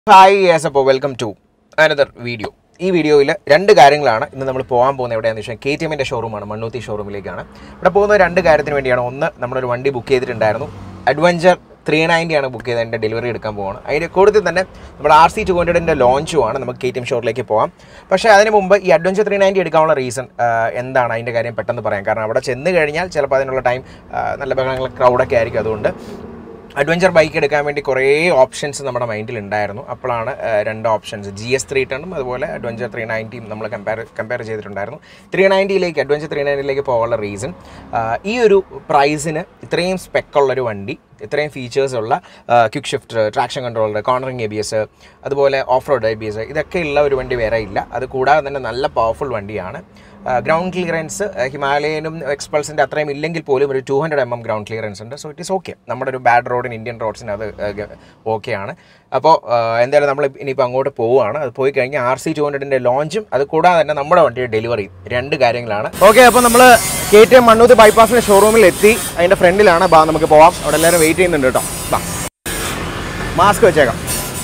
hi yes അപ്പോൾ welcome to another video ഈ വീഡിയോയിൽ രണ്ട് കാര്യങ്ങളാണ് ഇന്ന് നമ്മൾ പോകാൻ പോകുന്നത് എവിടെയാണെന്ന് വെച്ചാൽ കെ ടി എമ്മിൻ്റെ ഷോറൂമാണ് മണ്ണൂത്തി ഷോറൂമിലേക്കാണ് ഇവിടെ പോകുന്ന രണ്ട് കാര്യത്തിന് വേണ്ടിയാണ് ഒന്ന് നമ്മളൊരു വണ്ടി ബുക്ക് ചെയ്തിട്ടുണ്ടായിരുന്നു അഡ്വഞ്ചർ ത്രീ നയൻറ്റി ആണ് ബുക്ക് ചെയ്ത് അതിൻ്റെ ഡെലിവറി എടുക്കാൻ പോവാണ് അതിൻ്റെ കൂടുതൽ തന്നെ നമ്മുടെ ആർ സി ടു ഹൺഡ്രഡിൻ്റെ ലോഞ്ചുമാണ് നമുക്ക് കെ ടി എം ഷോറിലേക്ക് പോകാം പക്ഷേ അതിന് മുമ്പ് ഈ അഡ്വഞ്ചർ ത്രീ നയൻറ്റി എടുക്കാനുള്ള റീസൺ എന്താണ് അതിൻ്റെ കാര്യം പെട്ടെന്ന് പറയാം കാരണം അവിടെ ചെന്ന് കഴിഞ്ഞാൽ ചിലപ്പോൾ അതിനുള്ള ടൈം നല്ല ബഹളങ്ങൾ ക്രൗഡൊക്കെ ആയിരിക്കും അതുകൊണ്ട് അഡ്വഞ്ചർ ബൈക്ക് എടുക്കാൻ വേണ്ടി കുറേ ഓപ്ഷൻസ് നമ്മുടെ മൈൻഡിൽ ഉണ്ടായിരുന്നു അപ്പോഴാണ് ആ, രണ്ട് ഓപ്ഷൻസ് ജി എസ് ത്രീ ടെണ്ണും അതുപോലെ അഡ്വഞ്ചർ ത്രീ നയൻറ്റിയും നമ്മൾ കമ്പയർ കമ്പയർ ചെയ്തിട്ടുണ്ടായിരുന്നു ത്രീ നയൻറ്റിയിലേക്ക് അഡ്വഞ്ചർ ത്രീ നയൻറ്റിയിലേക്ക് പോകാനുള്ള റീസൺ ഈ ഒരു പ്രൈസിന് ഇത്രയും സ്പെക്കുള്ളൊരു വണ്ടി ഇത്രയും ഫീച്ചേഴ്സ് ഉള്ള quick shift traction controller cornering A B S അതുപോലെ off road A B S ഇതൊക്കെ ഉള്ള ഒരു വണ്ടി വേറെ ഇല്ല അത് കൂടാതെ തന്നെ നല്ല പവർഫുൾ വണ്ടിയാണ് ഗ്രൗണ്ട് ക്ലിയറൻസ് ഹിമാലയനും എക്സ്പൾസിൻ്റെ അത്രയും ഇല്ലെങ്കിൽ പോലും ഒരു two hundred M M ground clearance ഉണ്ട് സോ ഇറ്റ് ഈസ് ഓക്കെ നമ്മുടെ ഒരു ബാഡ് റോഡിന് ഇന്ത്യൻ റോഡ്സിന് അത് ഓക്കെ ആണ് അപ്പോൾ എന്തായാലും നമ്മൾ ഇനിയിപ്പോൾ അങ്ങോട്ട് പോവുകയാണ് അത് പോയി കഴിഞ്ഞാൽ ആർ സി ടു ഹൺഡ്രഡിൻ്റെ ലോഞ്ചും അത് കൂടാതെ തന്നെ നമ്മുടെ വണ്ടിയുടെ ഡെലിവറിയും രണ്ട് കാര്യങ്ങളാണ് ഓക്കെ അപ്പോൾ നമ്മൾ കെ ടി എം മണ്ണൂത്ത് ബൈപ്പാസിൻ്റെ ഷോറൂമിൽ എത്തി അതിൻ്റെ ഫ്രണ്ടിലാണ് ബാ നമുക്ക് പോവാം അവിടെ എല്ലാവരും വെയിറ്റ് ചെയ്യുന്നുണ്ട് കേട്ടോ ബാ മാസ്ക് വെച്ചേക്കാം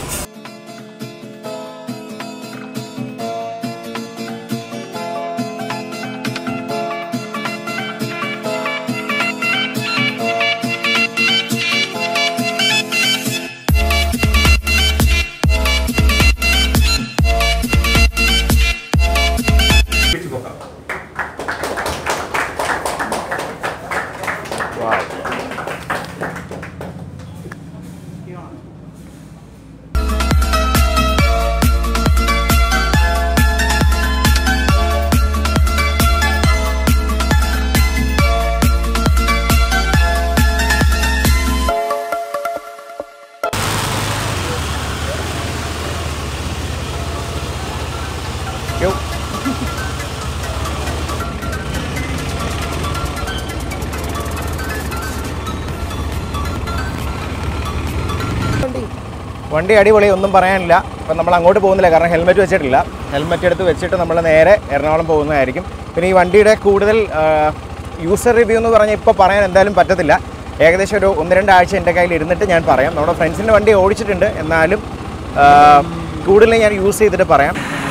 യോ വണ്ടി അടിപൊളി ഒന്നും പറയാനില്ല ഇപ്പം നമ്മൾ അങ്ങോട്ട് പോകുന്നില്ല കാരണം ഹെൽമെറ്റ് വെച്ചിട്ടില്ല ഹെൽമെറ്റ് എടുത്ത് വെച്ചിട്ട് നമ്മൾ നേരെ എറണാകുളം പോകുന്നതായിരിക്കും പിന്നെ ഈ വണ്ടിയുടെ കൂടുതൽ യൂസർ റിവ്യൂ എന്ന് പറഞ്ഞാൽ ഇപ്പോൾ പറയാൻ എന്തായാലും പറ്റത്തില്ല ഏകദേശം ഒരു ഒന്ന് രണ്ടാഴ്ച എൻ്റെ കയ്യിൽ ഇരുന്നിട്ട് ഞാൻ പറയാം നമ്മുടെ ഫ്രണ്ട്സിൻ്റെ വണ്ടി ഓടിച്ചിട്ടുണ്ട് എന്നാലും ആ, കൂടുതൽ ഞാൻ യൂസ് ചെയ്തിട്ട് പറയാം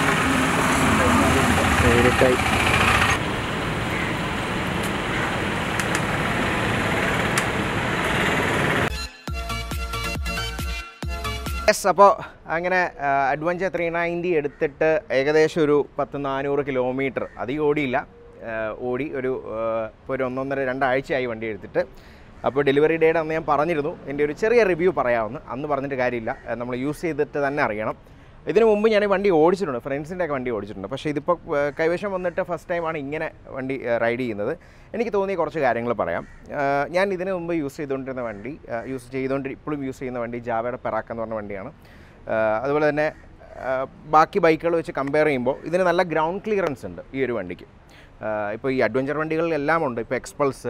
യെസ് അപ്പോൾ അങ്ങനെ അഡ്വഞ്ചർ ത്രീ നയൻറ്റി എടുത്തിട്ട് ഏകദേശം ഒരു പത്ത് നാനൂറ് കിലോമീറ്റർ അധികം ഓടിയില്ല ആ, ഓടി ഒരു ആ, ഇപ്പോൾ ഒരു ഒന്നൊന്നര രണ്ടാഴ്ചയായി വണ്ടി എടുത്തിട്ട് അപ്പോൾ ഡെലിവറി ഡേയുടെ അന്ന് ഞാൻ പറഞ്ഞിരുന്നു എൻ്റെ ഒരു ചെറിയ റിവ്യൂ പറയാമെന്ന് അന്ന് പറഞ്ഞിട്ട് കാര്യമില്ല നമ്മൾ യൂസ് ചെയ്തിട്ട് തന്നെ അറിയണം ഇതിനു മുമ്പ് ഞാൻ ഈ വണ്ടി ഓടിച്ചിട്ടുണ്ട് ഫ്രണ്ട്സിൻ്റെ ഒക്കെ വണ്ടി ഓടിച്ചിട്ടുണ്ട് പക്ഷേ ഇതിപ്പോൾ ആ, കൈവശം വന്നിട്ട് ഫസ്റ്റ് ടൈമാണ് ഇങ്ങനെ വണ്ടി റൈഡ് ചെയ്യുന്നത് എനിക്ക് തോന്നിയ കുറച്ച് കാര്യങ്ങൾ പറയാം ആ, ഞാൻ ഇതിനു മുമ്പ് യൂസ് ചെയ്തുകൊണ്ടിരുന്ന വണ്ടി യൂസ് ചെയ്തുകൊണ്ട് ഇപ്പോഴും യൂസ് ചെയ്യുന്ന വണ്ടി ജാവയുടെ പെറാക്ക എന്ന് പറഞ്ഞ വണ്ടിയാണ് ആ, അതുപോലെ തന്നെ ആ, ബാക്കി ബൈക്കുകൾ വെച്ച് കമ്പയർ ചെയ്യുമ്പോൾ ഇതിന് നല്ല ഗ്രൗണ്ട് ക്ലിയറൻസ് ഉണ്ട് ഈ ഒരു വണ്ടിക്ക് ഇപ്പോൾ ഈ അഡ്വഞ്ചർ വണ്ടികളിലെല്ലാം ഉണ്ട് ഇപ്പോൾ Xpulse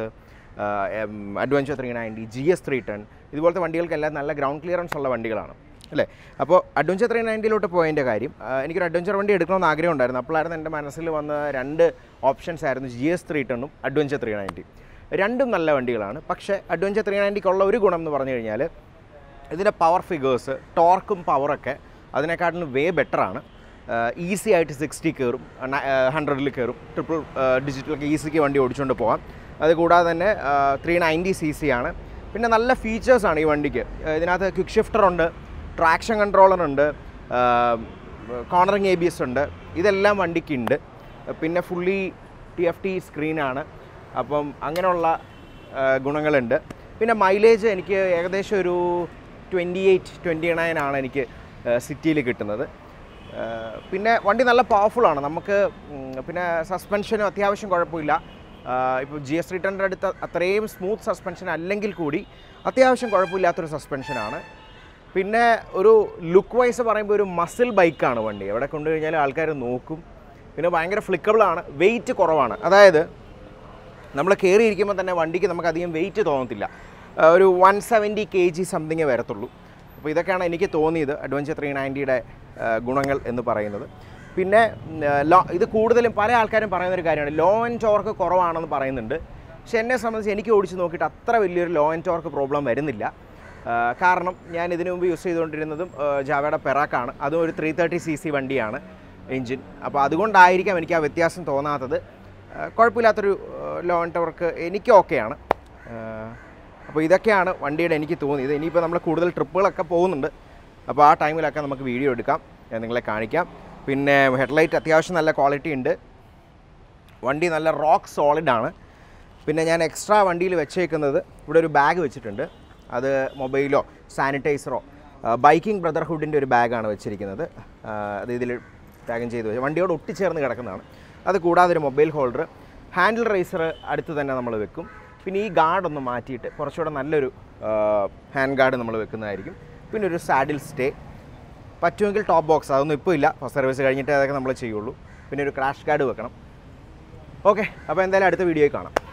adventure three ninety G S three ten ഇതുപോലത്തെ വണ്ടികൾക്കെല്ലാം നല്ല ഗ്രൗണ്ട് ക്ലിയറൻസ് ഉള്ള വണ്ടികളാണ് അല്ലേ അപ്പോൾ അഡ്വഞ്ചർ ത്രീ നയൻറ്റിയിലോട്ട് പോയതിൻ്റെ കാര്യം ആ, എനിക്കൊരു അഡ്വഞ്ചർ വണ്ടി എടുക്കണമെന്ന് ആഗ്രഹം ഉണ്ടായിരുന്നു അപ്പോഴായിരുന്നു എൻ്റെ മനസ്സിൽ വന്ന രണ്ട് ഓപ്ഷൻസ് ആയിരുന്നു ജി എസ് ത്രീ ടെണ്ണും അഡ്വഞ്ചർ ത്രീ നയൻറ്റി രണ്ടും നല്ല വണ്ടികളാണ് പക്ഷേ അഡ്വഞ്ചർ ത്രീ നയൻറ്റിക്കുള്ള ഒരു ഗുണം എന്ന് പറഞ്ഞു കഴിഞ്ഞാൽ ഇതിൻ്റെ പവർ ഫിഗേഴ്സ് ടോർക്കും പവറൊക്കെ അതിനെക്കാട്ടിലും വേ ബെറ്ററാണ് ഈസി ആയിട്ട് സിക്സ്റ്റി കയറും ഹൺഡ്രഡിൽ കയറും ട്രിപ്പിൾ ഡിജിറ്റലൊക്കെ ഈസിക്ക് വണ്ടി ഓടിച്ചുകൊണ്ട് പോകാം അത് കൂടാതെ തന്നെ ത്രീ നയൻറ്റി സി സി ആണ് പിന്നെ നല്ല ഫീച്ചേഴ്സാണ് ഈ വണ്ടിക്ക് ആ, ഇതിനകത്ത് ക്വിക്ക് ഷിഫ്റ്റർ ഉണ്ട് ട്രാക്ഷൻ കൺട്രോളർ ഉണ്ട് കോർണറിങ് എ ബി എസ് ഉണ്ട് ഇതെല്ലാം വണ്ടിക്കുണ്ട് പിന്നെ ഫുള്ളി ടി എഫ് ടി സ്ക്രീനാണ് അപ്പം അങ്ങനെയുള്ള ആ, ഗുണങ്ങളുണ്ട് പിന്നെ മൈലേജ് എനിക്ക് ഏകദേശം ഒരു ട്വൻറ്റി എയ്റ്റ് ട്വൻറ്റി നയൻ ആണ് എനിക്ക് സിറ്റിയിൽ കിട്ടുന്നത് ആ, പിന്നെ വണ്ടി നല്ല പവർഫുള്ളാണ് നമുക്ക് ഉം, പിന്നെ സസ്പെൻഷനും അത്യാവശ്യം കുഴപ്പമില്ല ഇപ്പോൾ ജി എസ് റിട്ടറിൻ്റെ അടുത്ത് അത്രയും സ്മൂത്ത് സസ്പെൻഷൻ അല്ലെങ്കിൽ കൂടി അത്യാവശ്യം കുഴപ്പമില്ലാത്തൊരു സസ്പെൻഷനാണ് പിന്നെ ഒരു ലുക്ക് വൈസ് പറയുമ്പോൾ ഒരു മസിൽ ബൈക്കാണ് വണ്ടി എവിടെ കൊണ്ടു കഴിഞ്ഞാൽ ആൾക്കാർ നോക്കും പിന്നെ ഭയങ്കര ഫ്ലിക്കബിളാണ് വെയിറ്റ് കുറവാണ് അതായത് നമ്മൾ കയറിയിരിക്കുമ്പോൾ തന്നെ വണ്ടിക്ക് നമുക്ക് അധികം വെയിറ്റ് തോന്നത്തില്ല ആ, ഒരു one seventy K G something വരത്തുള്ളൂ അപ്പോൾ ഇതൊക്കെയാണ് എനിക്ക് തോന്നിയത് അഡ്വഞ്ചർ ത്രീ നയൻറ്റിയുടെ ഗുണങ്ങൾ എന്ന് പറയുന്നത് പിന്നെ ഉം, ആ, ലോ ഇത് കൂടുതലും പല ആൾക്കാരും പറയുന്ന ഒരു കാര്യമാണ് ലോ ആൻഡ് ടോർക്ക് കുറവാണെന്ന് പറയുന്നുണ്ട് പക്ഷെ എന്നെ സംബന്ധിച്ച് എനിക്ക് ഓടിച്ച് നോക്കിയിട്ട് അത്ര വലിയൊരു ലോ ആൻഡ് ടോർക്ക് പ്രോബ്ലം വരുന്നില്ല ആ, കാരണം ഞാൻ ഇതിനു മുമ്പ് യൂസ് ചെയ്തുകൊണ്ടിരുന്നതും ആ, ജാവയുടെ പെറാക്കാണ് അതും ഒരു ത്രീ തേർട്ടി സി സി വണ്ടിയാണ് എൻജിൻ അപ്പോൾ അതുകൊണ്ടായിരിക്കാം എനിക്ക് ആ വ്യത്യാസം തോന്നാത്തത് ആ, കുഴപ്പമില്ലാത്തൊരു ലോൺ ടവർക്ക് എനിക്ക് ഓക്കെയാണ് അപ്പോൾ ഇതൊക്കെയാണ് വണ്ടിയുടെ എനിക്ക് തോന്നിയത് ഇനിയിപ്പോൾ നമ്മൾ കൂടുതൽ ട്രിപ്പുകളൊക്കെ പോകുന്നുണ്ട് അപ്പോൾ ആ ടൈമിലൊക്കെ നമുക്ക് വീഡിയോ എടുക്കാം ഞാൻ നിങ്ങളെ കാണിക്കാം പിന്നെ ഹെഡ്ലൈറ്റ് അത്യാവശ്യം നല്ല ക്വാളിറ്റി ഉണ്ട് വണ്ടി നല്ല റോക്ക് സോളിഡ് ആണ് പിന്നെ ഞാൻ എക്സ്ട്രാ വണ്ടിയിൽ വെച്ചേക്കുന്നത് ഇവിടെ ഒരു ബാഗ് വെച്ചിട്ടുണ്ട് അത് മൊബൈലോ സാനിറ്റൈസറോ ബൈക്കിംഗ് ബ്രദർഹുഡിൻ്റെ ഒരു ബാഗാണ് വെച്ചിരിക്കുന്നത് ആ, അത് ഇതിൽ പാകം ചെയ്ത് വെച്ച് വണ്ടിയോട് ഒട്ടിച്ചേർന്ന് കിടക്കുന്നതാണ് അത് കൂടാതെ ഒരു മൊബൈൽ ഹോൾഡർ ഹാൻഡിൽ റൈസർ അടുത്ത് തന്നെ നമ്മൾ വെക്കും പിന്നെ ഈ ഗാർഡ് ഒന്ന് മാറ്റിയിട്ട് കുറച്ചുകൂടെ നല്ലൊരു ഹാൻഡ് ഗാർഡ് നമ്മൾ വെക്കുന്നതായിരിക്കും പിന്നെ ഒരു സാഡിൽ സ്റ്റേ പറ്റുമെങ്കിൽ ടോപ്പ് ബോക്സ് അതൊന്നും ഇപ്പോൾ ഇല്ല ഫസ്റ്റ് സർവീസ് കഴിഞ്ഞിട്ട് അതൊക്കെ നമ്മൾ ചെയ്യുള്ളൂ പിന്നെ ഒരു ക്രാഷ് ഗാർഡ് വെക്കണം ഓക്കെ അപ്പോൾ എന്തായാലും അടുത്ത വീഡിയോയിൽ കാണാം